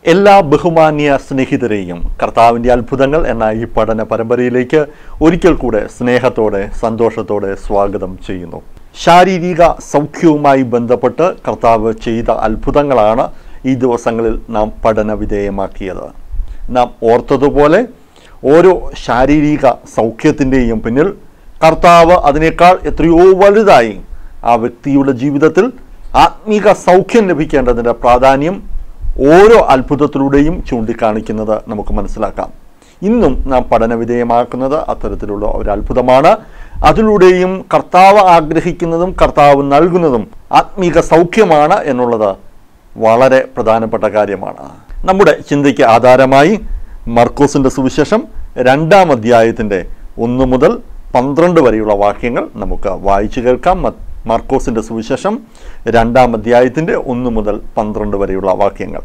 എല്ലാ ബഹുമാന്യ സ്നേഹിതരെയും കർത്താവിൻ്റെ അത്ഭുതങ്ങൾ എന്ന ഈ പഠന പരമ്പരയിലേക്ക് ഒരിക്കൽ കൂടെ സ്നേഹത്തോടെ സന്തോഷത്തോടെ സ്വാഗതം ചെയ്യുന്നു ശാരീരിക സൗഖ്യവുമായി ബന്ധപ്പെട്ട് കർത്താവ് ചെയ്ത അത്ഭുതങ്ങളാണ് ഈ ദിവസങ്ങളിൽ നാം പഠന വിധേയമാക്കിയത് നാം ഓർത്തതുപോലെ ഓരോ ശാരീരിക സൗഖ്യത്തിൻ്റെയും പിന്നിൽ കർത്താവ് അതിനേക്കാൾ എത്രയോ വലുതായി ആ വ്യക്തിയുടെ ജീവിതത്തിൽ ആത്മീക സൗഖ്യം ലഭിക്കേണ്ടതിൻ്റെ പ്രാധാന്യം ഓരോ അത്ഭുതത്തിലൂടെയും ചൂണ്ടിക്കാണിക്കുന്നത് നമുക്ക് മനസ്സിലാക്കാം ഇന്നും നാം പഠനവിധേയമാക്കുന്നത് അത്തരത്തിലുള്ള ഒരു അത്ഭുതമാണ് അതിലൂടെയും കർത്താവ് ആഗ്രഹിക്കുന്നതും കർത്താവ് നൽകുന്നതും ആത്മീക സൗഖ്യമാണ് എന്നുള്ളത് വളരെ പ്രധാനപ്പെട്ട കാര്യമാണ് നമ്മുടെ ചിന്തയ്ക്ക് ആധാരമായി മർക്കോസിൻ്റെ സുവിശേഷം രണ്ടാം അധ്യായത്തിൻ്റെ ഒന്ന് മുതൽ പന്ത്രണ്ട് വരെയുള്ള വാക്യങ്ങൾ നമുക്ക് വായിച്ചു കേൾക്കാം മ- മർക്കോസിൻ്റെ സുവിശേഷം രണ്ടാം അധ്യായത്തിൻ്റെ ഒന്ന് മുതൽ പന്ത്രണ്ട് വരെയുള്ള വാക്യങ്ങൾ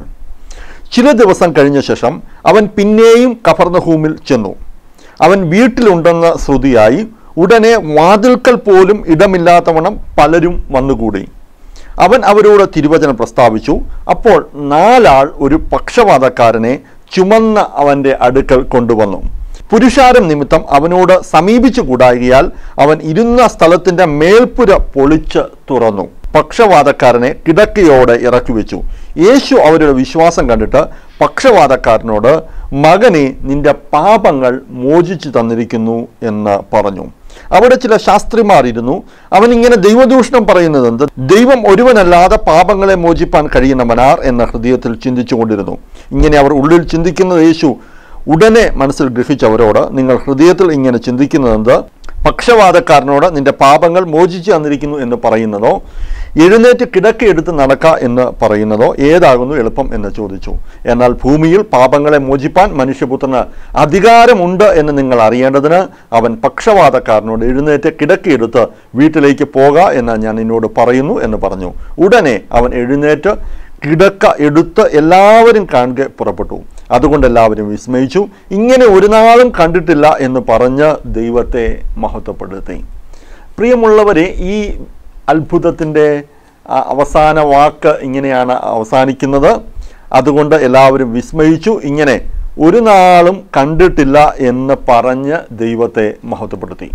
ചില ദിവസം കഴിഞ്ഞ ശേഷം അവൻ പിന്നെയും കഫർണഹൂമിൽ ചെന്നു അവൻ വീട്ടിലുണ്ടെന്ന ശ്രുതിയായി ഉടനെ വാതിൽക്കൽ പോലും ഇടമില്ലാത്തവണ്ണം പലരും വന്നുകൂടി അവൻ അവരോട് തിരുവചനം പ്രസ്താവിച്ചു അപ്പോൾ നാലാൾ ഒരു പക്ഷപാതക്കാരനെ ചുമന്ന അവൻ്റെ അടുക്കൽ കൊണ്ടുവന്നു പുരുഷാരം നിമിത്തം അവനോട് സമീപിച്ചു കൂടായികയാൽ അവൻ ഇരുന്ന സ്ഥലത്തിൻ്റെ മേൽപ്പുര പൊളിച്ച് തുറന്നു പക്ഷവാതക്കാരനെ കിടക്കയോടെ ഇറക്കി വെച്ചു യേശു അവരുടെ വിശ്വാസം കണ്ടിട്ട് പക്ഷവാതക്കാരനോട് മകനെ നിന്റെ പാപങ്ങൾ മോചിച്ചു തന്നിരിക്കുന്നു എന്ന് പറഞ്ഞു അവിടെ ചില ശാസ്ത്രിമാർ ഇരുന്നു അവൻ ഇങ്ങനെ ദൈവദൂഷണം പറയുന്നത് എന്ത് ദൈവം ഒരുവനല്ലാതെ പാപങ്ങളെ മോചിപ്പാൻ കഴിയുന്നവനാർ എന്ന ഹൃദയത്തിൽ ചിന്തിച്ചുകൊണ്ടിരുന്നു ഇങ്ങനെ അവർ ഉള്ളിൽ ചിന്തിക്കുന്നത് യേശു ഉടനെ മനസ്സിൽ ഗ്രഹിച്ചവരോട് നിങ്ങൾ ഹൃദയത്തിൽ ഇങ്ങനെ ചിന്തിക്കുന്നതെന്ത് പക്ഷവാതക്കാരനോട് നിന്റെ പാപങ്ങൾ മോചിച്ചു തന്നിരിക്കുന്നു എന്ന് പറയുന്നതോ എഴുന്നേറ്റ് കിടക്കയെടുത്ത് നടക്ക എന്ന് പറയുന്നതോ ഏതാകുന്നു എളുപ്പം എന്ന് ചോദിച്ചു എന്നാൽ ഭൂമിയിൽ പാപങ്ങളെ മോചിപ്പാൻ മനുഷ്യപുത്രന് അധികാരമുണ്ട് എന്ന് നിങ്ങൾ അറിയേണ്ടതിന് അവൻ പക്ഷവാതക്കാരനോട് എഴുന്നേറ്റ് കിടക്കയെടുത്ത് വീട്ടിലേക്ക് പോക എന്ന് ഞാൻ നിന്നോട് പറയുന്നു എന്ന് പറഞ്ഞു ഉടനെ അവൻ എഴുന്നേറ്റ് കിടക്ക എടുത്ത് എല്ലാവരും കാണുക പുറപ്പെട്ടു അതുകൊണ്ട് എല്ലാവരും വിസ്മയിച്ചു ഇങ്ങനെ ഒരു നാളും കണ്ടിട്ടില്ല എന്ന് പറഞ്ഞ് ദൈവത്തെ മഹത്വപ്പെടുത്തി പ്രിയമുള്ളവരെ ഈ അത്ഭുതത്തിൻ്റെ ആ, അവസാന വാക്ക് ഇങ്ങനെയാണ് അവസാനിക്കുന്നത് അതുകൊണ്ട് എല്ലാവരും വിസ്മയിച്ചു ഇങ്ങനെ ഒരു നാളും കണ്ടിട്ടില്ല എന്ന് പറഞ്ഞ് ദൈവത്തെ മഹത്വപ്പെടുത്തി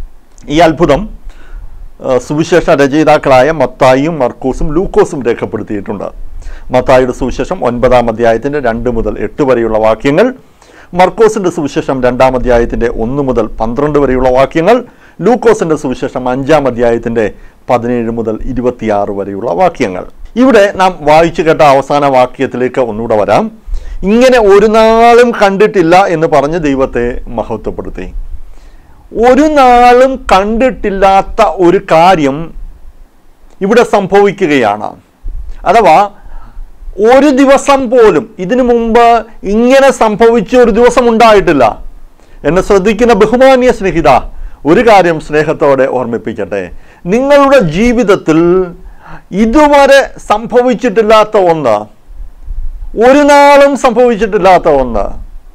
ഈ അത്ഭുതം ആ, സുവിശേഷ രചയിതാക്കളായ മത്തായിയും മർക്കോസും ലൂക്കോസും രേഖപ്പെടുത്തിയിട്ടുണ്ട് മത്തായിയുടെ സുവിശേഷം ഒൻപതാം അധ്യായത്തിൻ്റെ രണ്ട് മുതൽ എട്ട് വരെയുള്ള വാക്യങ്ങൾ മർക്കോസിൻ്റെ സുവിശേഷം രണ്ടാം അധ്യായത്തിൻ്റെ ഒന്ന് മുതൽ പന്ത്രണ്ട് വരെയുള്ള വാക്യങ്ങൾ ലൂക്കോസിൻ്റെ സുവിശേഷം അഞ്ചാം അധ്യായത്തിൻ്റെ പതിനേഴ് മുതൽ ഇരുപത്തിയാറ് വരെയുള്ള വാക്യങ്ങൾ ഇവിടെ നാം വായിച്ചു കേട്ട അവസാന വാക്യത്തിലേക്ക് ഒന്നുകൂടെ വരാം ഇങ്ങനെ ഒരു നാളും കണ്ടിട്ടില്ല എന്ന് പറഞ്ഞ് ദൈവത്തെ മഹത്വപ്പെടുത്തി ഒരു നാളും കണ്ടിട്ടില്ലാത്ത ഒരു കാര്യം ഇവിടെ സംഭവിക്കുകയാണ് അഥവാ ഒരു ദിവസം പോലും ഇതിനു മുമ്പ് ഇങ്ങനെ സംഭവിച്ച ഒരു ദിവസം ഉണ്ടായിട്ടില്ല എന്നെ ശ്രദ്ധിക്കുന്ന ബഹുമാന്യ സ്നേഹിത ഒരു കാര്യം സ്നേഹത്തോടെ ഓർമ്മിപ്പിക്കട്ടെ നിങ്ങളുടെ ജീവിതത്തിൽ ഇതുവരെ സംഭവിച്ചിട്ടില്ലാത്ത ഒന്ന് ഒരു നാളും സംഭവിച്ചിട്ടില്ലാത്ത ഒന്ന്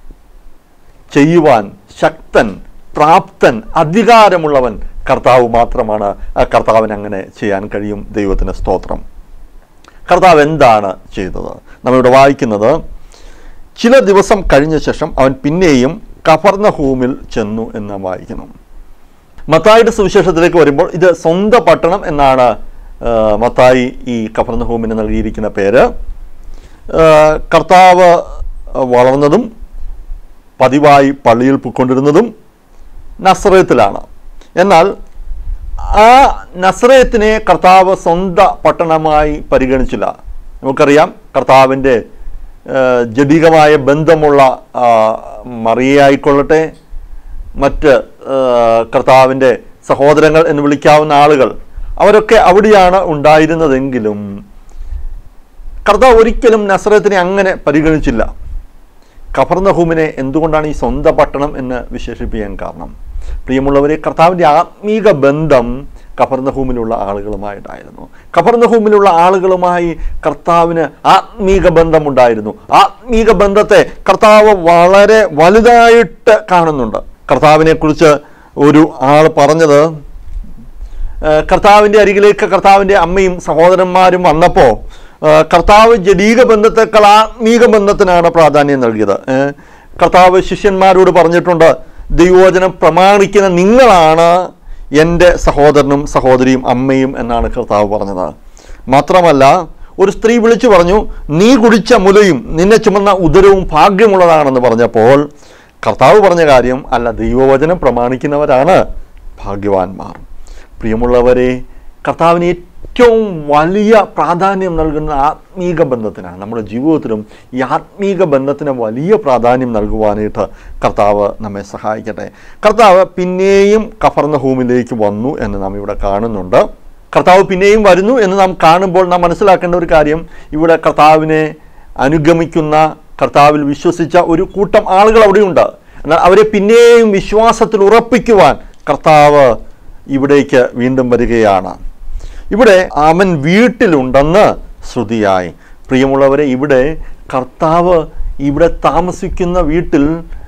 ചെയ്യുവാൻ ശക്തൻ പ്രാപ്തൻ അധികാരമുള്ളവൻ കർത്താവ് മാത്രമാണ് ആ കർത്താവിന് അങ്ങനെ ചെയ്യാൻ കഴിയും ദൈവത്തിന് സ്തോത്രം കർത്താവ് എന്താണ് ചെയ്തത് നമ്മളിവിടെ വായിക്കുന്നത് ചില ദിവസം കഴിഞ്ഞ ശേഷം അവൻ പിന്നെയും കഫർണഹൂമിൽ ചെന്നു എന്ന് വായിക്കുന്നു മത്തായിയുടെ സുവിശേഷത്തിലേക്ക് വരുമ്പോൾ ഇത് സ്വന്തം പട്ടണം എന്നാണ് ആ, മത്തായി ഈ കഫർണഹൂമിന് നൽകിയിരിക്കുന്ന പേര് ആ, കർത്താവ് വളർന്നതും പതിവായി പള്ളിയിൽ പൊയ്ക്കൊണ്ടിരുന്നതും നസ്രയത്തിലാണ് എന്നാൽ ആ നസ്രയത്തിനെ കർത്താവ് സ്വന്തം പട്ടണമായി പരിഗണിച്ചില്ല നമുക്കറിയാം കർത്താവിൻ്റെ ആ, ജഡികമായ ബന്ധമുള്ള ആ, മറിയയായിക്കൊള്ളട്ടെ മറ്റ് ആ, കർത്താവിൻ്റെ സഹോദരങ്ങൾ എന്ന് വിളിക്കാവുന്ന ആളുകൾ അവരൊക്കെ അവിടെയാണ് ഉണ്ടായിരുന്നതെങ്കിലും കർത്താവ് ഒരിക്കലും നസ്രയത്തിനെ അങ്ങനെ പരിഗണിച്ചില്ല കഫർനഹൂമിനെ എന്തുകൊണ്ടാണ് ഈ സ്വന്തം പട്ടണം എന്ന് വിശേഷിപ്പിക്കാൻ കാരണം പ്രിയമുള്ളവരെ കർത്താവിൻ്റെ ആത്മീക ബന്ധം കഫർനഹൂമിലുള്ള ആളുകളുമായിട്ടായിരുന്നു കഫർനഹൂമിലുള്ള ആളുകളുമായി കർത്താവിന് ആത്മീക ബന്ധമുണ്ടായിരുന്നു ആത്മീക ബന്ധത്തെ കർത്താവ് വളരെ വലുതായിട്ട് കാണുന്നുണ്ട് കർത്താവിനെ കുറിച്ച് ഒരു ആൾ പറഞ്ഞത് ഏഹ് കർത്താവിൻ്റെ അരികിലേക്ക് കർത്താവിൻ്റെ അമ്മയും സഹോദരന്മാരും വന്നപ്പോൾ ആ, കർത്താവ് ജഡീക ബന്ധത്തെക്കാൾ ആത്മീക ബന്ധത്തിനാണ് പ്രാധാന്യം നൽകിയത് ഏ, കർത്താവ് ശിഷ്യന്മാരോട് പറഞ്ഞിട്ടുണ്ട് ദൈവവചനം പ്രമാണിക്കുന്ന നിങ്ങളാണ് എൻ്റെ സഹോദരനും സഹോദരിയും അമ്മയും എന്നാണ് കർത്താവ് പറഞ്ഞത് മാത്രമല്ല ഒരു സ്ത്രീ വിളിച്ചു പറഞ്ഞു നീ കുടിച്ച മുലയും നിന്നെ ചുമന്ന ഉദരവും ഭാഗ്യമുള്ളതാണെന്ന് പറഞ്ഞപ്പോൾ കർത്താവ് പറഞ്ഞ കാര്യം അല്ല ദൈവവചനം പ്രമാണിക്കുന്നവരാണ് ഭാഗ്യവാന്മാർ പ്രിയമുള്ളവരെ കർത്താവിന് ഏറ്റവും വലിയ പ്രാധാന്യം നൽകുന്ന ആത്മീക ബന്ധത്തിനാണ് നമ്മുടെ ജീവിതത്തിലും ഈ ആത്മീക ബന്ധത്തിന് വലിയ പ്രാധാന്യം നൽകുവാനായിട്ട് കർത്താവ് നമ്മെ സഹായിക്കട്ടെ കർത്താവ് പിന്നെയും കഫർന്ന ഹൂമിലേക്ക് വന്നു എന്ന് നാം ഇവിടെ കാണുന്നുണ്ട് കർത്താവ് പിന്നെയും വരുന്നു എന്ന് നാം കാണുമ്പോൾ നാം മനസ്സിലാക്കേണ്ട ഒരു കാര്യം ഇവിടെ കർത്താവിനെ അനുഗമിക്കുന്ന കർത്താവിൽ വിശ്വസിച്ച ഒരു കൂട്ടം ആളുകൾ അവിടെയുണ്ട് എന്നാൽ അവരെ പിന്നെയും വിശ്വാസത്തിൽ ഉറപ്പിക്കുവാൻ കർത്താവ് ഇവിടേക്ക് വീണ്ടും വരികയാണ് ഇവിടെ അവൻ വീട്ടിലുണ്ടെന്ന് ശ്രുതിയായി പ്രിയമുള്ളവരെ ഇവിടെ കർത്താവ് ഇവിടെ താമസിക്കുന്ന വീട്ടിൽ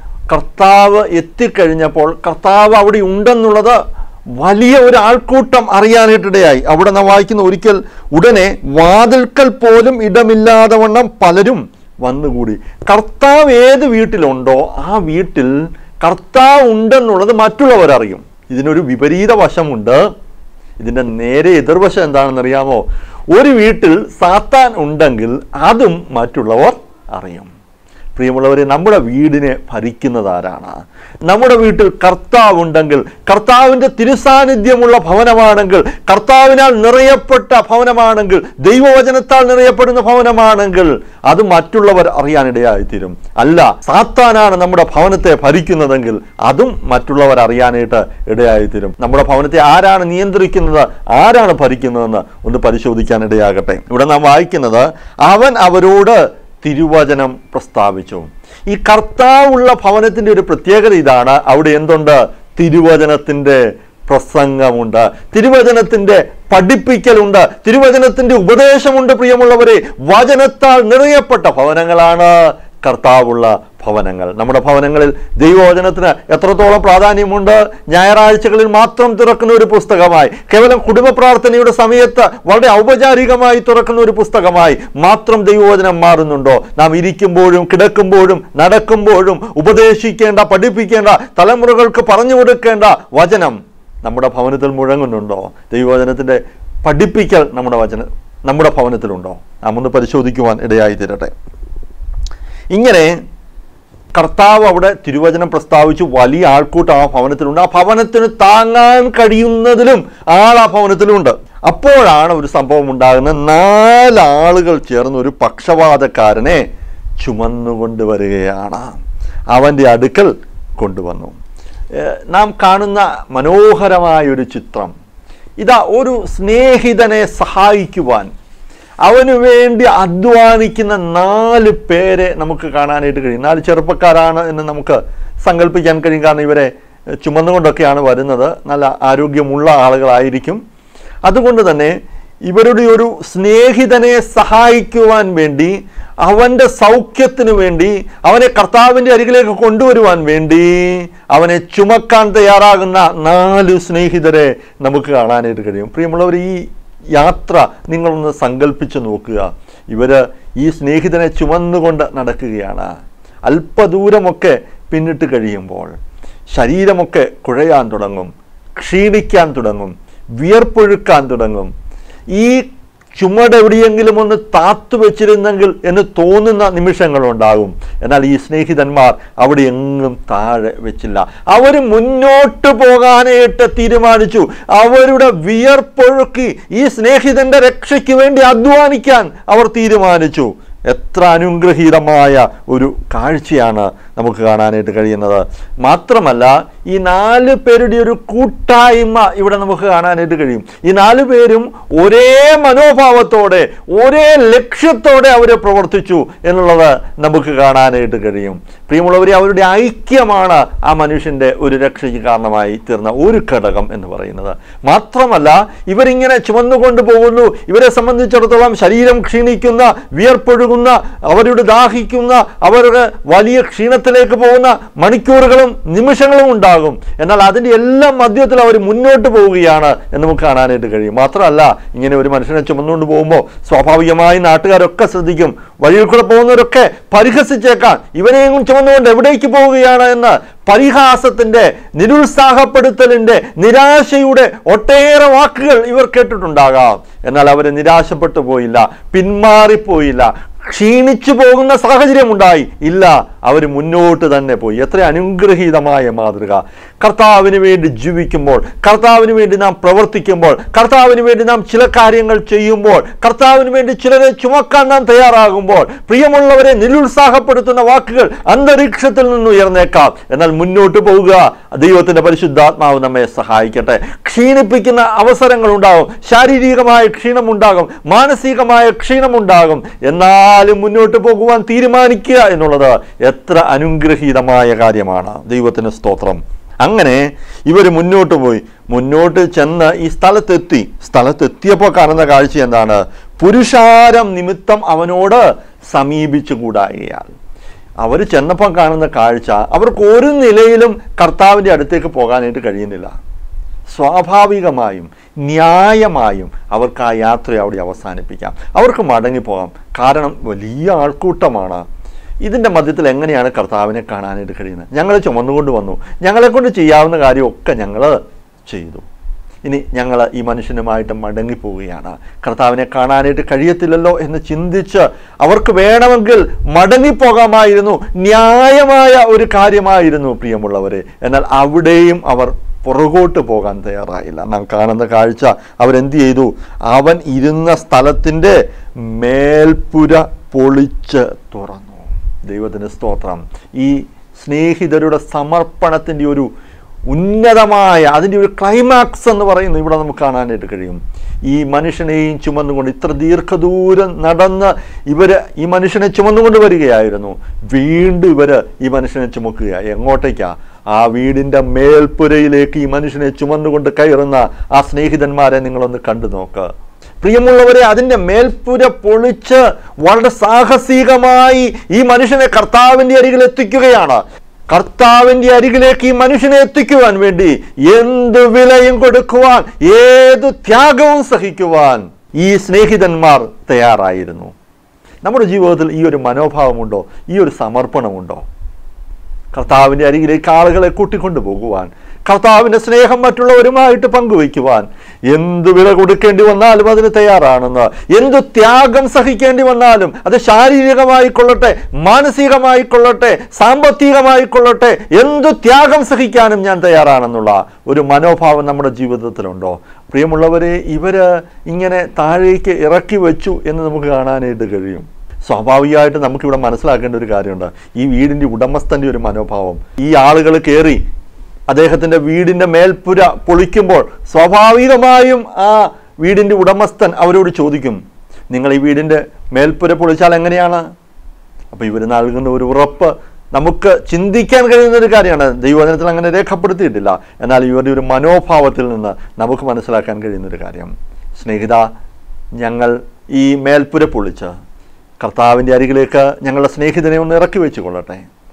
കർത്താവ് എത്തിക്കഴിഞ്ഞപ്പോൾ കർത്താവ് അവിടെ ഉണ്ടെന്നുള്ളത് വലിയ ഒരു ആൾക്കൂട്ടം അറിയാനായിട്ടിടയായി അവിടെ നാം വായിക്കുന്ന ഒരിക്കൽ ഉടനെ വാതിൽക്കൽ പോലും ഇടമില്ലാതെ വണ്ണം പലരും വന്നുകൂടി കർത്താവ് ഏത് വീട്ടിലുണ്ടോ ആ വീട്ടിൽ കർത്താവ് ഉണ്ടെന്നുള്ളത് മറ്റുള്ളവർ അറിയും ഇതിനൊരു വിപരീത വശമുണ്ട് ഇതിൻ്റെ നേരെ എതിർവശം എന്താണെന്ന് അറിയാമോ ഒരു വീട്ടിൽ സാത്താൻ ഉണ്ടെങ്കിൽ അതും മറ്റുള്ളവർ അറിയും പ്രിയമുള്ളവരെ നമ്മുടെ വീടിനെ ഭരിക്കുന്നത് ആരാണ് നമ്മുടെ വീട്ടിൽ കർത്താവ് ഉണ്ടെങ്കിൽ കർത്താവിൻ്റെ തിരുസാന്നിധ്യമുള്ള ഭവനമാണെങ്കിൽ കർത്താവിനാൽ നിറയപ്പെട്ട ഭവനമാണെങ്കിൽ ദൈവവചനത്താൽ നിറയപ്പെടുന്ന ഭവനമാണെങ്കിൽ അത് മറ്റുള്ളവർ അറിയാനിടയായിത്തീരും അല്ല സാത്താനാണ് നമ്മുടെ ഭവനത്തെ ഭരിക്കുന്നതെങ്കിൽ അതും മറ്റുള്ളവർ അറിയാനായിട്ട് ഇടയായിത്തീരും നമ്മുടെ ഭവനത്തെ ആരാണ് നിയന്ത്രിക്കുന്നത് ആരാണ് ഭരിക്കുന്നതെന്ന് ഒന്ന് പരിശോധിക്കാൻ ഇടയാകട്ടെ ഇവിടെ നാം വായിക്കുന്നത് അവൻ അവരോട് തിരുവചനം പ്രസ്താവിച്ചു ഈ കർത്താവുള്ള ഭവനത്തിൻ്റെ ഒരു പ്രത്യേകത ഇതാണ് അവിടെ എന്തുണ്ട് തിരുവചനത്തിൻ്റെ പ്രസംഗമുണ്ട് തിരുവചനത്തിൻ്റെ പഠിപ്പിക്കലുണ്ട് തിരുവചനത്തിൻ്റെ ഉപദേശമുണ്ട് പ്രിയമുള്ളവരെ വചനത്താൽ നിറയപ്പെട്ട ഭവനങ്ങളാണ് കർത്താവുള്ള ഭവനങ്ങൾ നമ്മുടെ ഭവനങ്ങളിൽ ദൈവവചനത്തിന് എത്രത്തോളം പ്രാധാന്യമുണ്ട് ഞായറാഴ്ചകളിൽ മാത്രം തുറക്കുന്ന ഒരു പുസ്തകമായി കേവലം കുടുംബ പ്രാർത്ഥനയുടെ സമയത്ത് വളരെ ഔപചാരികമായി തുറക്കുന്ന ഒരു പുസ്തകമായി മാത്രം ദൈവവചനം മാറുന്നുണ്ടോ നാം ഇരിക്കുമ്പോഴും കിടക്കുമ്പോഴും നടക്കുമ്പോഴും ഉപദേശിക്കേണ്ട പഠിപ്പിക്കേണ്ട തലമുറകൾക്ക് പറഞ്ഞു കൊടുക്കേണ്ട വചനം നമ്മുടെ ഭവനത്തിൽ മുഴങ്ങുന്നുണ്ടോ ദൈവവചനത്തിൻ്റെ പഠിപ്പിക്കൽ നമ്മുടെ വചന നമ്മുടെ ഭവനത്തിലുണ്ടോ നാം ഒന്ന് പരിശോധിക്കുവാൻ ഇടയായി തീരട്ടെ ഇങ്ങനെ കർത്താവ് അവിടെ തിരുവചനം പ്രസ്താവിച്ചു വലിയ ആൾക്കൂട്ടം ആ ഭവനത്തിലുണ്ട് ആ ഭവനത്തിന് താങ്ങാൻ കഴിയുന്നതിലും ആൾ ആ ഭവനത്തിലുണ്ട് അപ്പോഴാണ് ഒരു സംഭവം ഉണ്ടാകുന്നത് നാലാളുകൾ ചേർന്ന് ഒരു പക്ഷപാതക്കാരനെ ചുമന്നുകൊണ്ട് വരികയാണ് അവൻ്റെ അടുക്കൽ കൊണ്ടുവന്നു ഏഹ് നാം കാണുന്ന മനോഹരമായ ഒരു ചിത്രം ഇതാ ഒരു സ്നേഹിതനെ സഹായിക്കുവാൻ അവന് വേണ്ടി അധ്വാനിക്കുന്ന നാല് പേരെ നമുക്ക് കാണാനായിട്ട് കഴിയും നാല് ചെറുപ്പക്കാരാണ് എന്ന് നമുക്ക് സങ്കല്പിക്കാൻ കഴിയും കാരണം ഇവരെ ചുമന്നുകൊണ്ടൊക്കെയാണ് വരുന്നത് നല്ല ആരോഗ്യമുള്ള ആളുകളായിരിക്കും അതുകൊണ്ട് തന്നെ ഇവരുടെ ഒരു സ്നേഹിതനെ സഹായിക്കുവാൻ വേണ്ടി അവൻ്റെ സൗഖ്യത്തിന് വേണ്ടി അവനെ കർത്താവിൻ്റെ അരികിലേക്ക് കൊണ്ടുവരുവാൻ വേണ്ടി അവനെ ചുമക്കാൻ തയ്യാറാകുന്ന നാല് സ്നേഹിതരെ നമുക്ക് കാണാനായിട്ട് കഴിയും പ്രിയമുള്ളവർ ഈ യാത്ര നിങ്ങളൊന്ന് സങ്കല്പിച്ച് നോക്കുക ഇവർ ഈ സ്നേഹിതനെ ചുമന്നുകൊണ്ട് നടക്കുകയാണ് അല്പദൂരമൊക്കെ പിന്നിട്ട് കഴിയുമ്പോൾ ശരീരമൊക്കെ കുഴയാൻ തുടങ്ങും ക്ഷീണിക്കാൻ തുടങ്ങും വിയർപ്പൊഴുക്കാൻ തുടങ്ങും ഈ ചുമട് എവിടെയെങ്കിലും ഒന്ന് താത്തു വെച്ചിരുന്നെങ്കിൽ എന്ന് തോന്നുന്ന നിമിഷങ്ങളുണ്ടാകും എന്നാൽ ഈ സ്നേഹിതന്മാർ അവിടെ എങ്ങും താഴെ വെച്ചില്ല അവർ മുന്നോട്ട് പോകാനായിട്ട് തീരുമാനിച്ചു അവരുടെ വിയർപ്പൊഴുക്കി ഈ സ്നേഹിതന്റെ രക്ഷയ്ക്ക് വേണ്ടി അധ്വാനിക്കാൻ അവർ തീരുമാനിച്ചു എത്ര അനുഗ്രഹീതമായ ഒരു കാഴ്ചയാണ് നമുക്ക് കാണാനായിട്ട് കഴിയുന്നത് മാത്രമല്ല ഈ നാല് പേരുടെ ഒരു കൂട്ടായ്മ ഇവിടെ നമുക്ക് കാണാനായിട്ട് കഴിയും ഈ നാല് പേരും ഒരേ മനോഭാവത്തോടെ ഒരേ ലക്ഷ്യത്തോടെ അവർ പ്രവർത്തിച്ചു എന്നുള്ളത് നമുക്ക് കാണാനായിട്ട് കഴിയും പ്രിയമുള്ളവരെ അവരുടെ ഐക്യമാണ് ആ മനുഷ്യൻ്റെ ഒരു രക്ഷയ്ക്ക് കാരണമായി തീർന്ന ഒരു ഘടകം എന്ന് പറയുന്നത് മാത്രമല്ല ഇവരിങ്ങനെ ചുമന്നുകൊണ്ട് പോകുന്നു ഇവരെ സംബന്ധിച്ചിടത്തോളം ശരീരം ക്ഷീണിക്കുന്ന വിയർപ്പൊഴുകുന്ന അവരുടെ ദാഹിക്കുന്ന അവരുടെ വലിയ ക്ഷീണത്തിലേക്ക് പോകുന്ന മണിക്കൂറുകളും നിമിഷങ്ങളും ഉണ്ടാകും ഉണ്ടാകും എന്നാൽ അതിൻ്റെ എല്ലാം മധ്യത്തിൽ അവർ മുന്നോട്ട് പോവുകയാണ് എന്ന് നമുക്ക് കാണാനായിട്ട് കഴിയും മാത്രമല്ല ഇങ്ങനെ ഒരു മനുഷ്യനെ ചുമന്നുകൊണ്ട് പോകുമ്പോൾ സ്വാഭാവികമായി നാട്ടുകാരൊക്കെ ശ്രദ്ധിക്കും വഴിയിൽ കൂടെ പോകുന്നവരൊക്കെ പരിഹസിച്ചേക്കാം ഇവനെയും ചുമന്നുകൊണ്ട് എവിടേക്ക് പോവുകയാണ് എന്ന് പരിഹാസത്തിന്റെ നിരുത്സാഹപ്പെടുത്തലിന്റെ നിരാശയുടെ ഒട്ടേറെ വാക്കുകൾ ഇവർ കേട്ടിട്ടുണ്ടാകാം എന്നാൽ അവരെ നിരാശപ്പെട്ടു പോയില്ല പിന്മാറിപ്പോയില്ല ക്ഷീണിച്ചു പോകുന്ന സാഹചര്യം ഉണ്ടായി ഇല്ല അവർ മുന്നോട്ട് തന്നെ പോയി എത്ര അനുഗ്രഹീതമായ മാതൃക കർത്താവിന് വേണ്ടി ജീവിക്കുമ്പോൾ കർത്താവിന് വേണ്ടി നാം പ്രവർത്തിക്കുമ്പോൾ കർത്താവിന് വേണ്ടി നാം ചില കാര്യങ്ങൾ ചെയ്യുമ്പോൾ കർത്താവിന് വേണ്ടി ചിലരെ ചുമക്കാൻ നാം തയ്യാറാകുമ്പോൾ പ്രിയമുള്ളവരെ നിരുത്സാഹപ്പെടുത്തുന്ന വാക്കുകൾ അന്തരീക്ഷത്തിൽ നിന്ന് ഉയർന്നേക്കാം എന്നാൽ മുന്നോട്ട് പോവുക ദൈവത്തിന്റെ പരിശുദ്ധാത്മാവ് നമ്മെ സഹായിക്കട്ടെ ക്ഷീണിപ്പിക്കുന്ന അവസരങ്ങൾ ഉണ്ടാകും ശാരീരികമായ ക്ഷീണമുണ്ടാകും മാനസികമായ ക്ഷീണമുണ്ടാകും എന്നാലും മുന്നോട്ട് പോകുവാൻ തീരുമാനിക്കുക എന്നുള്ളത് എത്ര അനുഗ്രഹീതമായ കാര്യമാണ് ദൈവത്തിന് സ്തോത്രം അങ്ങനെ ഇവർ മുന്നോട്ട് പോയി മുന്നോട്ട് ചെന്ന് ഈ സ്ഥലത്തെത്തി സ്ഥലത്തെത്തിയപ്പോൾ കാണുന്ന കാഴ്ച എന്താണ് പുരുഷാരം നിമിത്തം അവനോട് സമീപിച്ചുകൂടായിയാൽ അവർ ചെന്നപ്പോൾ കാണുന്ന കാഴ്ച അവർക്ക് ഒരു നിലയിലും കർത്താവിൻ്റെ അടുത്തേക്ക് പോകാനായിട്ട് കഴിയുന്നില്ല സ്വാഭാവികമായും ന്യായമായും അവർക്ക് ആ യാത്ര അവിടെ അവസാനിപ്പിക്കാം അവർക്ക് മടങ്ങിപ്പോകാം കാരണം വലിയ ആൾക്കൂട്ടമാണ് ഇതിൻ്റെ മധ്യത്തിൽ എങ്ങനെയാണ് കർത്താവിനെ കാണാനായിട്ട് കഴിയുന്നത് ഞങ്ങൾ ചുമന്നുകൊണ്ട് വന്നു ഞങ്ങളെ കൊണ്ട് ചെയ്യാവുന്ന കാര്യമൊക്കെ ഞങ്ങൾ ചെയ്തു ഇനി ഞങ്ങൾ ഈ മനുഷ്യനുമായിട്ട് മടങ്ങിപ്പോവുകയാണ് കർത്താവിനെ കാണാനായിട്ട് കഴിയത്തില്ലല്ലോ എന്ന് ചിന്തിച്ച് അവർക്ക് വേണമെങ്കിൽ മടങ്ങിപ്പോകാമായിരുന്നു ന്യായമായ ഒരു കാര്യമായിരുന്നു പ്രിയമുള്ളവരെ എന്നാൽ അവിടെയും അവർ പുറകോട്ട് പോകാൻ തയ്യാറായില്ല നാം കാണുന്ന കാഴ്ച അവരെന്ത് ചെയ്തു അവൻ ഇരുന്ന സ്ഥലത്തിൻ്റെ മേൽപ്പുര പൊളിച്ച് തുറന്നു ദൈവത്തിന് സ്തോത്രം ഈ സ്നേഹിതരുടെ സമർപ്പണത്തിൻ്റെ ഒരു ഉന്നതമായ അതിൻ്റെ ഒരു ക്ലൈമാക്സ് എന്ന് പറയുന്നത് ഇവിടെ നമുക്ക് കാണാനായിട്ട് കഴിയും ഈ മനുഷ്യനെയും ചുമന്നുകൊണ്ട് ഇത്ര ദീർഘദൂരം നടന്ന് ഇവർ ഈ മനുഷ്യനെ ചുമന്നുകൊണ്ട് വരികയായിരുന്നു വീണ്ടും ഇവർ ഈ മനുഷ്യനെ ചുമക്കുക എങ്ങോട്ടേക്കാ ആ വീടിൻ്റെ മേൽപ്പുരയിലേക്ക് ഈ മനുഷ്യനെ ചുമന്നുകൊണ്ട് കയറുന്ന ആ സ്നേഹിതന്മാരെ നിങ്ങളൊന്ന് കണ്ടു നോക്ക് പ്രിയമുള്ളവരെ അതിൻ്റെ മേൽപ്പുര പൊളിച്ച് വളരെ സാഹസികമായി ഈ മനുഷ്യനെ കർത്താവിൻ്റെ അരികിൽ എത്തിക്കുകയാണ് കർത്താവിൻ്റെ അരികിലേക്ക് ഈ മനുഷ്യനെ എത്തിക്കുവാൻ വേണ്ടി എന്ത് വിലയും കൊടുക്കുവാൻ ഏത് ത്യാഗവും സഹിക്കുവാൻ ഈ സ്നേഹിതന്മാർ തയ്യാറായിരുന്നു നമ്മുടെ ജീവിതത്തിൽ ഈ ഒരു മനോഭാവമുണ്ടോ ഈ ഒരു സമർപ്പണമുണ്ടോ കർത്താവിൻ്റെ അരികിലേക്ക് ആളുകളെ കൂട്ടിക്കൊണ്ടു പോകുവാൻ കർത്താവിൻ്റെ സ്നേഹം മറ്റുള്ളവരുമായിട്ട് പങ്കുവയ്ക്കുവാൻ എന്ത് വില കൊടുക്കേണ്ടി വന്നാലും അതിന് തയ്യാറാണെന്ന് എന്ത് ത്യാഗം സഹിക്കേണ്ടി വന്നാലും അത് ശാരീരികമായിക്കൊള്ളട്ടെ മാനസികമായിക്കൊള്ളട്ടെ സാമ്പത്തികമായിക്കൊള്ളട്ടെ എന്ത് ത്യാഗം സഹിക്കാനും ഞാൻ തയ്യാറാണെന്നുള്ള ഒരു മനോഭാവം നമ്മുടെ ജീവിതത്തിലുണ്ടോ പ്രിയമുള്ളവരെ ഇവര് ഇങ്ങനെ താഴേക്ക് ഇറക്കി വെച്ചു എന്ന് നമുക്ക് കാണാനായിട്ട് കഴിയും സ്വാഭാവികമായിട്ട് നമുക്കിവിടെ മനസ്സിലാക്കേണ്ട ഒരു കാര്യമുണ്ട് ഈ വീടിൻ്റെ ഉടമസ്ഥൻ്റെ ഒരു മനോഭാവം ഈ ആളുകൾ കയറി അദ്ദേഹത്തിൻ്റെ വീടിൻ്റെ മേൽപ്പുര പൊളിക്കുമ്പോൾ സ്വാഭാവികമായും ആ വീടിൻ്റെ ഉടമസ്ഥൻ അവരോട് ചോദിക്കും നിങ്ങൾ ഈ വീടിൻ്റെ മേൽപ്പുര പൊളിച്ചാൽ എങ്ങനെയാണ് അപ്പോൾ ഇവർ നൽകുന്ന ഒരു ഉറപ്പ് നമുക്ക് ചിന്തിക്കാൻ കഴിയുന്ന ഒരു കാര്യമാണ് ദൈവവചനത്തിൽ അങ്ങനെ രേഖപ്പെടുത്തിയിട്ടില്ല എന്നാൽ ഇവരുടെ ഒരു മനോഭാവത്തിൽ നിന്ന് നമുക്ക് മനസ്സിലാക്കാൻ കഴിയുന്ന ഒരു കാര്യം സ്നേഹിത ഞങ്ങൾ ഈ മേൽപ്പുര പൊളിച്ച് കർത്താവിൻ്റെ അരികിലേക്ക് ഞങ്ങളുടെ സ്നേഹിതനെ ഒന്ന് ഇറക്കി വെച്ച് കൊള്ളട്ടെ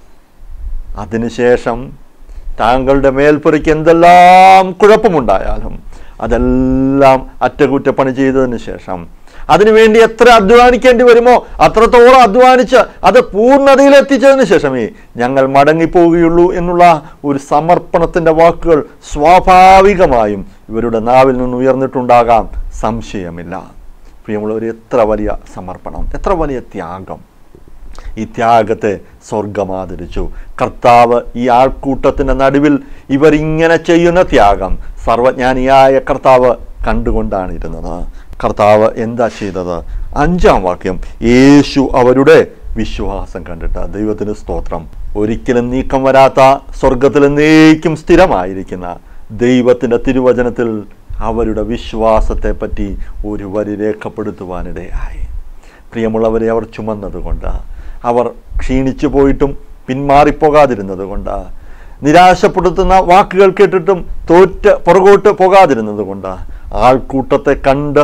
അതിനുശേഷം താങ്കളുടെ മേൽപ്പുരയ്ക്ക് എന്തെല്ലാം കുഴപ്പമുണ്ടായാലും അതെല്ലാം അറ്റകുറ്റപ്പണി ചെയ്തതിന് ശേഷം അതിനുവേണ്ടി എത്ര അധ്വാനിക്കേണ്ടി വരുമോ അത്രത്തോളം അധ്വാനിച്ച് അത് പൂർണ്ണതയിൽ എത്തിച്ചതിന് ശേഷമേ ഞങ്ങൾ മടങ്ങിപ്പോവുകയുള്ളൂ എന്നുള്ള ഒരു സമർപ്പണത്തിൻ്റെ വാക്കുകൾ സ്വാഭാവികമായും ഇവരുടെ നാവിൽ നിന്ന് ഉയർന്നിട്ടുണ്ടാകാം സംശയമില്ല പ്രിയമുള്ളവർ എത്ര വലിയ സമർപ്പണം എത്ര വലിയ ത്യാഗം ഈ ത്യാഗത്തെ സ്വർഗം ആദരിച്ചു കർത്താവ് ഈ ആൾക്കൂട്ടത്തിൻ്റെ നടുവിൽ ഇവർ ഇങ്ങനെ ചെയ്യുന്ന ത്യാഗം സർവജ്ഞാനിയായ കർത്താവ് കണ്ടുകൊണ്ടാണ് ഇരുന്നത് കർത്താവ് എന്താ ചെയ്തത് അഞ്ചാം വാക്യം യേശു അവരുടെ വിശ്വാസം കണ്ടിട്ട് ദൈവത്തിന് സ്തോത്രം ഒരിക്കലും നീക്കം വരാത്ത സ്വർഗത്തിൽ എന്നേക്കും സ്ഥിരമായിരിക്കുന്ന ദൈവത്തിൻ്റെ തിരുവചനത്തിൽ അവരുടെ വിശ്വാസത്തെ പറ്റി ഒരു വരി രേഖപ്പെടുത്തുവാനിടയായി പ്രിയമുള്ളവരെ അവർ ചുമന്നതുകൊണ്ട് അവർ ക്ഷീണിച്ചു പോയിട്ടും പിന്മാറിപ്പോകാതിരുന്നത് കൊണ്ട് നിരാശപ്പെടുത്തുന്ന വാക്കുകൾ കേട്ടിട്ടും തോറ്റ് പുറകോട്ട് പോകാതിരുന്നത് കൊണ്ട് ആൾക്കൂട്ടത്തെ കണ്ട്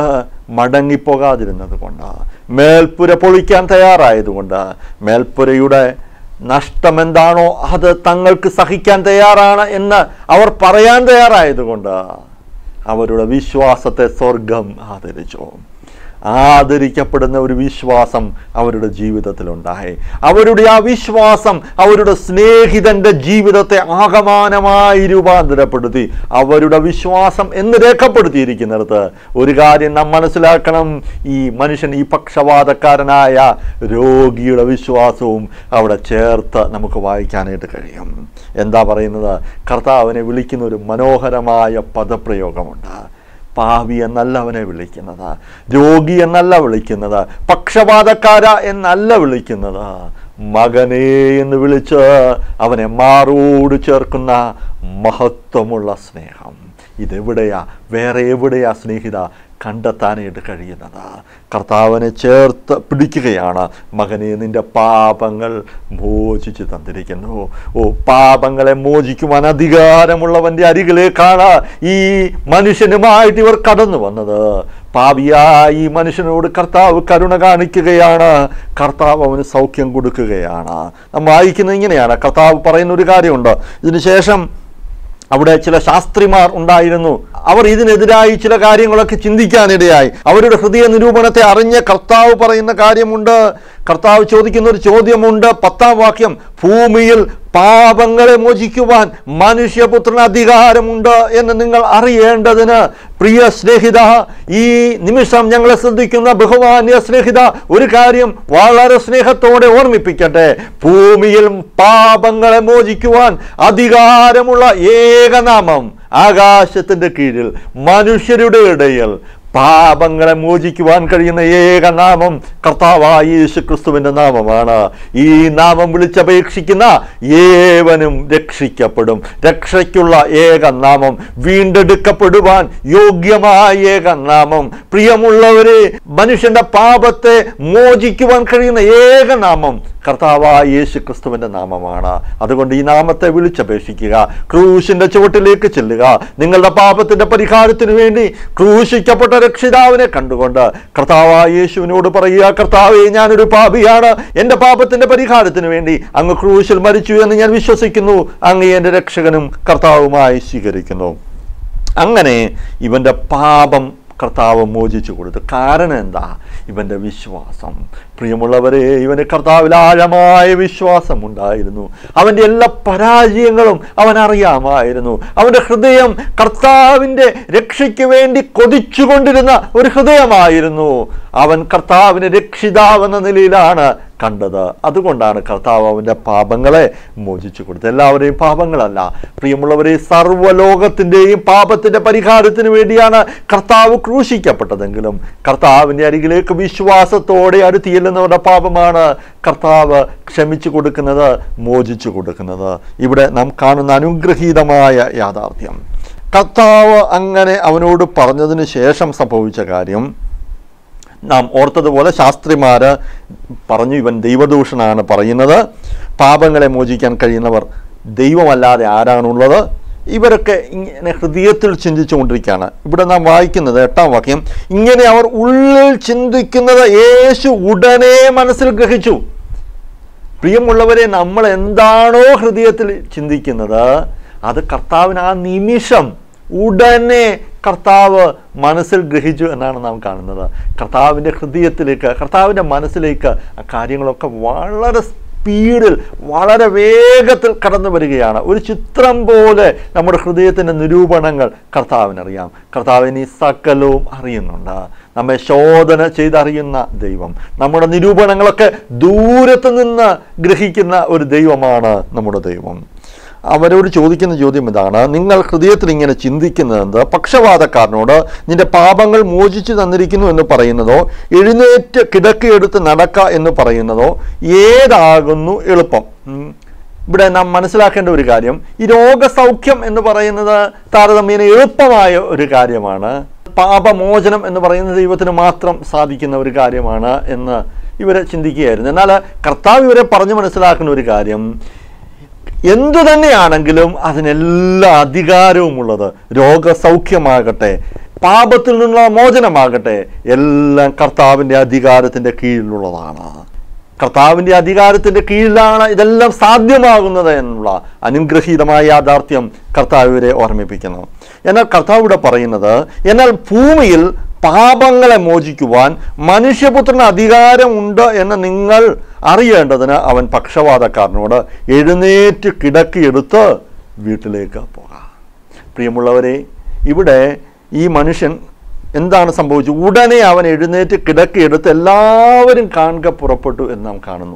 മടങ്ങിപ്പോകാതിരുന്നത് കൊണ്ട് മേൽപ്പുര പൊളിക്കാൻ തയ്യാറായതുകൊണ്ട് മേൽപ്പുരയുടെ നഷ്ടം എന്താണോ അത് തങ്ങൾക്ക് സഹിക്കാൻ തയ്യാറാണ് എന്ന് അവർ പറയാൻ തയ്യാറായതുകൊണ്ട് അവരുടെ വിശ്വാസത്തെ സ്വർഗം ആദരിച്ചു ആദരിക്കപ്പെടുന്ന ഒരു വിശ്വാസം അവരുടെ ജീവിതത്തിലുണ്ടായി അവരുടെ ആ വിശ്വാസം അവരുടെ സ്നേഹിതന്റെ ജീവിതത്തെ ആകമാനമായി രൂപാന്തരപ്പെടുത്തി അവരുടെ വിശ്വാസം എന്ന് രേഖപ്പെടുത്തിയിരിക്കുന്നിടത്ത് ഒരു കാര്യം നാം മനസ്സിലാക്കണം ഈ മനുഷ്യൻ ഈ പക്ഷപാതക്കാരനായ രോഗിയുടെ വിശ്വാസവും അവിടെ ചേർത്ത് നമുക്ക് വായിക്കാനായിട്ട് കഴിയും എന്താ പറയുന്നത് കർത്താവിനെ വിളിക്കുന്ന ഒരു മനോഹരമായ പദപ്രയോഗമുണ്ട് പാവി എന്നല്ല അവനെ വിളിക്കുന്നത് രോഗി എന്നല്ല വിളിക്കുന്നത് പക്ഷപാതക്കാര എന്നല്ല വിളിക്കുന്നത് മകനെ എന്ന് വിളിച്ച് അവനെ മാറോട് ചേർക്കുന്ന മഹത്വമുള്ള സ്നേഹം ഇതെവിടെയാ വേറെ എവിടെയാ സ്നേഹിത കണ്ടെത്താനായിട്ട് കഴിയുന്നത് കർത്താവിനെ ചേർത്ത് പിടിക്കുകയാണ് മകനെ നിന്റെ പാപങ്ങൾ മോചിച്ച് തന്നിരിക്കുന്നു ഓ പാപങ്ങളെ മോചിക്കുവാൻ അധികാരമുള്ളവൻ്റെ അരികിലേക്കാണ് ഈ മനുഷ്യനുമായിട്ട് ഇവർ കടന്നു വന്നത് പാപിയായി ഈ മനുഷ്യനോട് കർത്താവ് കരുണ കാണിക്കുകയാണ് കർത്താവ് അവന് സൗഖ്യം കൊടുക്കുകയാണ് നാം വായിക്കുന്നത് ഇങ്ങനെയാണ് കർത്താവ് പറയുന്ന ഒരു കാര്യമുണ്ട് ഇതിനുശേഷം അവിടെ ചില ശാസ്ത്രിമാർ ഉണ്ടായിരുന്നു അവർ ഇതിനെതിരായി ചില കാര്യങ്ങളൊക്കെ ചിന്തിക്കാനിടയായി അവരുടെ ഹൃദയ നിരൂപണത്തെ അറിഞ്ഞ കർത്താവ് പറയുന്ന കാര്യമുണ്ട് കർത്താവ് ചോദിക്കുന്ന ഒരു ചോദ്യമുണ്ട് പത്താം വാക്യം ഭൂമിയിൽ പാപങ്ങളെ മോചിക്കുവാൻ മനുഷ്യപുത്രന് അധികാരമുണ്ട് എന്ന് നിങ്ങൾ അറിയേണ്ടതിന് പ്രിയ സ്നേഹിത ഈ നിമിഷം ഞങ്ങളെ ശ്രദ്ധിക്കുന്ന ബഹുമാന്യ സ്നേഹിത ഒരു കാര്യം വളരെ സ്നേഹത്തോടെ ഓർമ്മിപ്പിക്കട്ടെ ഭൂമിയിൽ പാപങ്ങളെ മോചിക്കുവാൻ അധികാരമുള്ള ഏകനാമം ആകാശത്തിന്റെ കീഴിൽ മനുഷ്യരുടെ ഇടയിൽ പാപങ്ങളെ മോചിക്കുവാൻ കഴിയുന്ന ഏക നാമം കർത്താവായ യേശു ക്രിസ്തുവിൻ്റെ നാമമാണ് ഈ നാമം വിളിച്ചപേക്ഷിക്കുന്ന ഏവനും രക്ഷിക്കപ്പെടും രക്ഷയ്ക്കുള്ള ഏക നാമം വീണ്ടെടുക്കപ്പെടുവാൻ യോഗ്യമായ ഏക നാമം പ്രിയമുള്ളവരെ മനുഷ്യന്റെ പാപത്തെ മോചിക്കുവാൻ കഴിയുന്ന ഏക നാമം കർത്താവായ യേശു ക്രിസ്തുവിൻ്റെ നാമമാണ് അതുകൊണ്ട് ഈ നാമത്തെ വിളിച്ചപേക്ഷിക്കുക ക്രൂശിന്റെ ചുവട്ടിലേക്ക് ചെല്ലുക നിങ്ങളുടെ പാപത്തിന്റെ പരിഹാരത്തിന് വേണ്ടി ക്രൂശിക്കപ്പെട്ട രക്ഷിതാവിനെ കണ്ടുകൊണ്ട് കർത്താവായ യേശുവിനോട് പറയുക കർത്താവെ ഞാനൊരു പാപിയാണ് എൻ്റെ പാപത്തിന്റെ പരിഹാരത്തിന് വേണ്ടി അങ്ങ് ക്രൂശിൽ മരിച്ചു എന്ന് ഞാൻ വിശ്വസിക്കുന്നു അങ്ങ് എൻ്റെ രക്ഷകനും കർത്താവുമായി സ്വീകരിക്കുന്നു അങ്ങനെ ഇവൻ്റെ പാപം കർത്താവ് മോചിച്ചു കൊടുത്തു കാരണം എന്താ ഇവൻ്റെ വിശ്വാസം പ്രിയമുള്ളവരെ ഇവന് കർത്താവിൽ ആഴമായ വിശ്വാസം ഉണ്ടായിരുന്നു അവൻ്റെ എല്ലാ പരാജയങ്ങളും അവൻ അറിയാമായിരുന്നു അവൻ്റെ ഹൃദയം കർത്താവിൻ്റെ രക്ഷയ്ക്ക് വേണ്ടി കൊതിച്ചുകൊണ്ടിരുന്ന ഒരു ഹൃദയമായിരുന്നു അവൻ കർത്താവിനെ രക്ഷിതാവെന്ന നിലയിലാണ് കണ്ടത് അതുകൊണ്ടാണ് കർത്താവ് അവൻ്റെ പാപങ്ങളെ മോചിച്ചു കൊടുത്തത് എല്ലാവരെയും പാപങ്ങളല്ല പ്രിയമുള്ളവരെ സർവ്വലോകത്തിൻ്റെയും പാപത്തിൻ്റെ പരിഹാരത്തിന് വേണ്ടിയാണ് കർത്താവ് ക്രൂശിക്കപ്പെട്ടതെങ്കിലും കർത്താവിൻ്റെ അരികിലേക്ക് വിശ്വാസത്തോടെ അടുത്ത് ചെല്ലുന്നവരുടെ പാപമാണ് കർത്താവ് ക്ഷമിച്ചു കൊടുക്കുന്നത് മോചിച്ചു കൊടുക്കുന്നത് ഇവിടെ നാം കാണുന്ന അനുഗ്രഹീതമായ യാഥാർത്ഥ്യം കർത്താവ് അങ്ങനെ അവനോട് പറഞ്ഞതിന് ശേഷം സംഭവിച്ച കാര്യം നാം ഓർത്തതുപോലെ ശാസ്ത്രിമാർ പറഞ്ഞു ഇവൻ ദൈവദൂഷണാണ് പറയുന്നത് പാപങ്ങളെ മോചിക്കാൻ കഴിയുന്നവർ ദൈവമല്ലാതെ ആരാണുള്ളത് ഇവരൊക്കെ ഇങ്ങനെ ഹൃദയത്തിൽ ചിന്തിച്ചു കൊണ്ടിരിക്കുകയാണ് ഇവിടെ നാം വായിക്കുന്നത് എട്ടാം വാക്യം ഇങ്ങനെ അവർ ഉള്ളിൽ ചിന്തിക്കുന്നത് യേശു ഉടനെ മനസ്സിൽ ഗ്രഹിച്ചു പ്രിയമുള്ളവരെ നമ്മൾ എന്താണോ ഹൃദയത്തിൽ ചിന്തിക്കുന്നത് അത് കർത്താവിന് ആ നിമിഷം ഉടനെ കർത്താവ് മനസ്സിൽ ഗ്രഹിച്ചു എന്നാണ് നാം കാണുന്നത് കർത്താവിൻ്റെ ഹൃദയത്തിലേക്ക് കർത്താവിൻ്റെ മനസ്സിലേക്ക് ആ കാര്യങ്ങളൊക്കെ വളരെ സ്പീഡിൽ വളരെ വേഗത്തിൽ കടന്നു വരികയാണ് ഒരു ചിത്രം പോലെ നമ്മുടെ ഹൃദയത്തിൻ്റെ നിരൂപണങ്ങൾ കർത്താവിനറിയാം കർത്താവിന് ഈ സകലവും അറിയുന്നുണ്ട് നമ്മെ ശോധന ചെയ്തറിയുന്ന ദൈവം നമ്മുടെ നിരൂപണങ്ങളൊക്കെ ദൂരത്ത് നിന്ന് ഗ്രഹിക്കുന്ന ഒരു ദൈവമാണ് നമ്മുടെ ദൈവം അവരോട് ചോദിക്കുന്ന ചോദ്യം ഇതാണ് നിങ്ങൾ ഹൃദയത്തിൽ ഇങ്ങനെ ചിന്തിക്കുന്നത് പക്ഷപാതക്കാരനോട് നിന്റെ പാപങ്ങൾ മോചിച്ചു തന്നിരിക്കുന്നു എന്ന് പറയുന്നതോ എഴുന്നേറ്റ് കിടക്കയെടുത്ത് നടക്ക എന്ന് പറയുന്നതോ ഏതാകുന്നു എളുപ്പം ഉം. ഇവിടെ നാം മനസ്സിലാക്കേണ്ട ഒരു കാര്യം ഈ രോഗസൗഖ്യം എന്ന് പറയുന്നത് താരതമ്യേന എളുപ്പമായ ഒരു കാര്യമാണ് പാപമോചനം എന്ന് പറയുന്നത് ദൈവത്തിന് മാത്രം സാധിക്കുന്ന ഒരു കാര്യമാണ് എന്ന് ഇവരെ ചിന്തിക്കുകയായിരുന്നു എന്നാൽ കർത്താവ് ഇവരെ പറഞ്ഞു മനസ്സിലാക്കുന്ന ഒരു കാര്യം എന്തു തന്നെയാണെങ്കിലും അതിനെല്ലാ അധികാരവുമുള്ളത് രോഗസൗഖ്യമാകട്ടെ പാപത്തിൽ നിന്നുള്ള മോചനമാകട്ടെ എല്ലാം കർത്താവിൻ്റെ അധികാരത്തിൻ്റെ കീഴിലുള്ളതാണ് കർത്താവിൻ്റെ അധികാരത്തിൻ്റെ കീഴിലാണ് ഇതെല്ലാം സാധ്യമാകുന്നത് എന്നുള്ള അനുഗ്രഹീതമായ യാഥാർത്ഥ്യം കർത്താവ് ഇവരെ ഓർമ്മിപ്പിക്കുന്നു എന്നാൽ കർത്താവ് ഇവിടെ പറയുന്നത് എന്നാൽ ഭൂമിയിൽ പാപങ്ങളെ മോചിക്കുവാൻ മനുഷ്യപുത്രന് അധികാരമുണ്ട് എന്ന് നിങ്ങൾ അറിയേണ്ടതിന് അവൻ പക്ഷപാതക്കാരനോട് എഴുന്നേറ്റ് കിടക്കിയെടുത്ത് വീട്ടിലേക്ക് പോകാം പ്രിയമുള്ളവരെ ഇവിടെ ഈ മനുഷ്യൻ എന്താണ് സംഭവിച്ചത് ഉടനെ അവൻ എഴുന്നേറ്റ് കിടക്കിയെടുത്ത് എല്ലാവരും കാണുക പുറപ്പെട്ടു എന്ന് നാം കാണുന്നു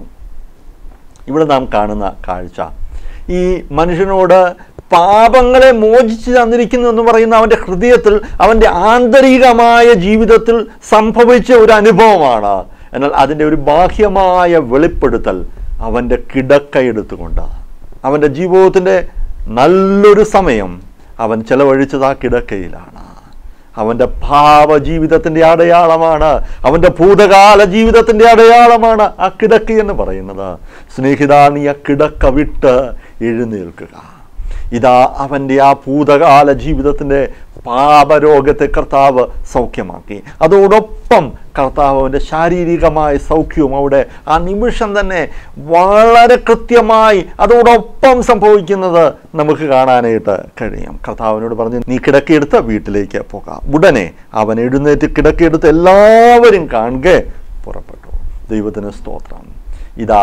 ഇവിടെ നാം കാണുന്ന കാഴ്ച ഈ മനുഷ്യനോട് പാപങ്ങളെ മോചിച്ച് തന്നിരിക്കുന്നു എന്ന് പറയുന്ന അവൻ്റെ ഹൃദയത്തിൽ അവൻ്റെ ആന്തരികമായ ജീവിതത്തിൽ സംഭവിച്ച ഒരു അനുഭവമാണ് എന്നാൽ അതിൻ്റെ ഒരു ബാഹ്യമായ വെളിപ്പെടുത്തൽ അവൻ്റെ കിടക്ക എടുത്തുകൊണ്ട് അവൻ്റെ ജീവിതത്തിൻ്റെ നല്ലൊരു സമയം അവൻ ചെലവഴിച്ചത് ആ കിടക്കയിലാണ് അവൻ്റെ ഭാവ ജീവിതത്തിൻ്റെ അടയാളമാണ് അവൻ്റെ ഭൂതകാല ജീവിതത്തിൻ്റെ അടയാളമാണ് ആ കിടക്ക എന്ന് പറയുന്നത് സ്നേഹിത നീ ആ കിടക്ക വിട്ട് എഴുന്നേൽക്കുക ഇതാ അവൻ്റെ ആ ഭൂതകാല ജീവിതത്തിൻ്റെ പാപരോഗത്തെ കർത്താവ് സൗഖ്യമാക്കി അതോടൊപ്പം കർത്താവ് അവൻ്റെ ശാരീരികമായ സൗഖ്യവും അവിടെ ആ നിമിഷം തന്നെ വളരെ കൃത്യമായി അതോടൊപ്പം സംഭവിക്കുന്നത് നമുക്ക് കാണാനായിട്ട് കഴിയും കർത്താവിനോട് പറഞ്ഞ് നീ കിടക്കിയെടുത്ത് വീട്ടിലേക്ക് പോകാം ഉടനെ അവൻ എഴുന്നേറ്റ് കിടക്കിയെടുത്ത് എല്ലാവരും കാണുക പുറപ്പെട്ടു ദൈവത്തിന് സ്തോത്രം ഇതാ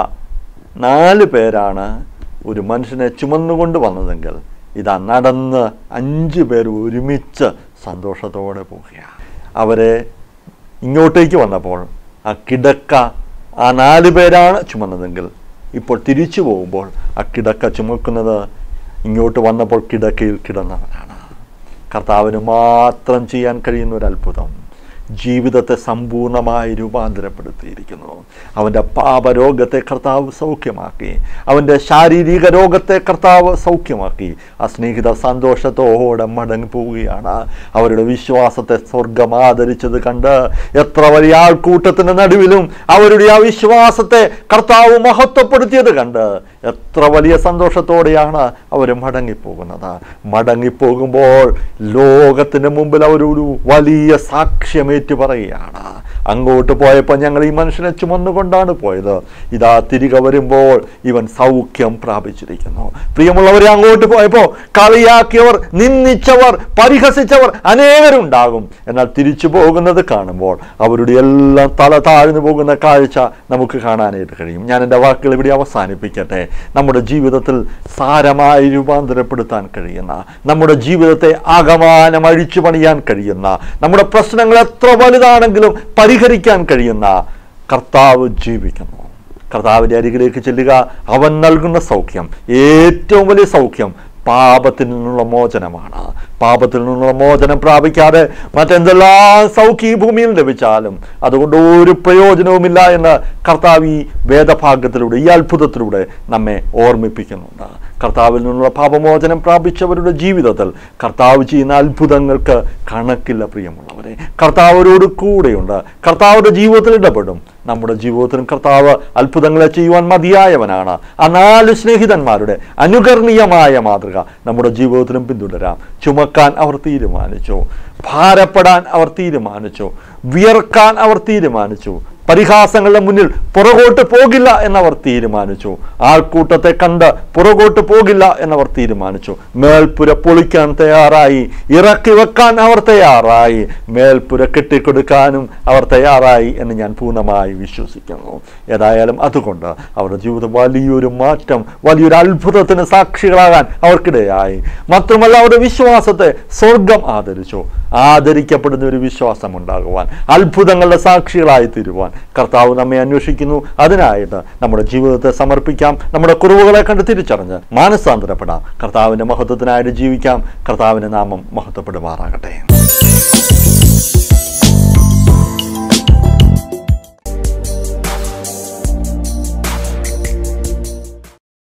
നാല് പേരാണ് ഒരു മനുഷ്യനെ ചുമന്നുകൊണ്ട് വന്നതെങ്കിൽ ഇതാ നടന്ന് അഞ്ച് പേർ ഒരുമിച്ച് സന്തോഷത്തോടെ പോവുകയാണ് അവരെ ഇങ്ങോട്ടേക്ക് വന്നപ്പോൾ ആ കിടക്ക ആ നാല് പേരാണ് ചുമന്നതെങ്കിൽ ഇപ്പോൾ തിരിച്ചു പോകുമ്പോൾ ആ കിടക്ക ചുമക്കുന്നത് ഇങ്ങോട്ട് വന്നപ്പോൾ കിടക്കയിൽ കിടന്നവനാണ് കർത്താവിന് മാത്രം ചെയ്യാൻ കഴിയുന്ന ഒരു അത്ഭുതം ജീവിതത്തെ സമ്പൂർണ്ണമായി രൂപാന്തരപ്പെടുത്തിയിരിക്കുന്നു അവൻ്റെ പാപരോഗത്തെ കർത്താവ് സൗഖ്യമാക്കി അവൻ്റെ ശാരീരിക രോഗത്തെ കർത്താവ് സൗഖ്യമാക്കി ആ സ്നേഹിത സന്തോഷത്തോടെ മടങ്ങി പോവുകയാണ് അവരുടെ വിശ്വാസത്തെ സ്വർഗം ആദരിച്ചത് കണ്ട് എത്ര വലിയ ആൾക്കൂട്ടത്തിൻ്റെ നടുവിലും അവരുടെ ആ വിശ്വാസത്തെ കർത്താവ് മഹത്വപ്പെടുത്തിയത് കണ്ട് എത്ര വലിയ സന്തോഷത്തോടെയാണ് അവർ മടങ്ങിപ്പോകുന്നത് മടങ്ങിപ്പോകുമ്പോൾ ലോകത്തിൻ്റെ മുമ്പിൽ അവരൊരു വലിയ സാക്ഷ്യമേറ്റ് പറയുകയാണ് അങ്ങോട്ട് പോയപ്പോൾ ഞങ്ങൾ ഈ മനുഷ്യനെ ചുമന്നുകൊണ്ടാണ് പോയത് ഇതാ തിരികെ വരുമ്പോൾ ഇവൻ സൗഖ്യം പ്രാപിച്ചിരിക്കുന്നു പ്രിയമുള്ളവരെ അങ്ങോട്ട് പോയപ്പോൾ കളിയാക്കിയവർ നിന്ദിച്ചവർ പരിഹസിച്ചവർ അനേകരുണ്ടാകും എന്നാൽ തിരിച്ചു പോകുന്നത് കാണുമ്പോൾ അവരുടെ എല്ലാം തല താഴ്ന്നു പോകുന്ന കാഴ്ച നമുക്ക് കാണാനായിട്ട് കഴിയും ഞാൻ എൻ്റെ വാക്കുകൾ ഇവിടെ അവസാനിപ്പിക്കട്ടെ നമ്മുടെ ജീവിതത്തിൽ സാരമായി രൂപാന്തരപ്പെടുത്താൻ കഴിയുന്ന നമ്മുടെ ജീവിതത്തെ ആകമാനം അഴിച്ചു പണിയാൻ കഴിയുന്ന നമ്മുടെ പ്രശ്നങ്ങൾ എത്ര വലുതാണെങ്കിലും പരിഹരിക്കാൻ കഴിയുന്ന കർത്താവ് ജീവിക്കുന്നു കർത്താവിൻ്റെ അരികിലേക്ക് ചെല്ലുക അവൻ നൽകുന്ന സൗഖ്യം ഏറ്റവും വലിയ സൗഖ്യം പാപത്തിൽ നിന്നുള്ള മോചനമാണ് പാപത്തിൽ നിന്നുള്ള മോചനം പ്രാപിക്കാതെ മറ്റെന്തെല്ലാം സൗഖ്യ ഈ ഭൂമിയിൽ ലഭിച്ചാലും അതുകൊണ്ട് ഒരു പ്രയോജനവുമില്ല എന്ന് കർത്താവ് ഈ വേദഭാഗത്തിലൂടെ ഈ അത്ഭുതത്തിലൂടെ നമ്മെ ഓർമ്മിപ്പിക്കുന്നുണ്ട് കർത്താവിൽ നിന്നുള്ള പാപമോചനം പ്രാപിച്ചവരുടെ ജീവിതത്തിൽ കർത്താവ് ചെയ്യുന്ന അത്ഭുതങ്ങൾക്ക് കണക്കില്ല പ്രിയമുള്ളവരെ കർത്താവരോട് കൂടെയുണ്ട് കർത്താവിൻ്റെ ജീവിതത്തിൽ ഇടപെടും നമ്മുടെ ജീവിതത്തിലും കർത്താവ് അത്ഭുതങ്ങളെ ചെയ്യുവാൻ മതിയായവനാണ് ആ നാല് സ്നേഹിതന്മാരുടെ അനുകരണീയമായ മാതൃക നമ്മുടെ ജീവിതത്തിലും പിന്തുടരാം ചുമക്കാൻ അവർ തീരുമാനിച്ചു ഭാരപ്പെടാൻ അവർ തീരുമാനിച്ചു വിയർക്കാൻ അവർ തീരുമാനിച്ചു പരിഹാസങ്ങളുടെ മുന്നിൽ പുറകോട്ട് പോകില്ല എന്നവർ തീരുമാനിച്ചു ആൾക്കൂട്ടത്തെ കണ്ട് പുറകോട്ട് പോകില്ല എന്നവർ തീരുമാനിച്ചു മേൽപ്പുര പൊളിക്കാൻ തയ്യാറായി ഇറക്കി വെക്കാൻ അവർ തയ്യാറായി മേൽപ്പുര കെട്ടിക്കൊടുക്കാനും അവർ തയ്യാറായി എന്ന് ഞാൻ പൂർണ്ണമായി വിശ്വസിക്കുന്നു ഏതായാലും അതുകൊണ്ട് അവരുടെ ജീവിതം വലിയൊരു മാറ്റം വലിയൊരു അത്ഭുതത്തിന് സാക്ഷികളാകാൻ അവർക്കിടയായി മാത്രമല്ല അവരുടെ വിശ്വാസത്തെ സ്വർഗം ആദരിച്ചു ആദരിക്കപ്പെടുന്ന ഒരു വിശ്വാസം ഉണ്ടാകുവാൻ അത്ഭുതങ്ങളുടെ സാക്ഷികളായി തീരുവാൻ കർത്താവ് നമ്മെ അന്വേഷിക്കുന്നു അതിനായിട്ട് നമ്മുടെ ജീവിതത്തെ സമർപ്പിക്കാം നമ്മുടെ കുറവുകളെ കണ്ട് തിരിച്ചറിഞ്ഞ് മാനസാന്തരപ്പെടാം കർത്താവിൻ്റെ മഹത്വത്തിനായിട്ട് ജീവിക്കാം കർത്താവിൻ്റെ നാമം മഹത്വപ്പെടുമാറാകട്ടെ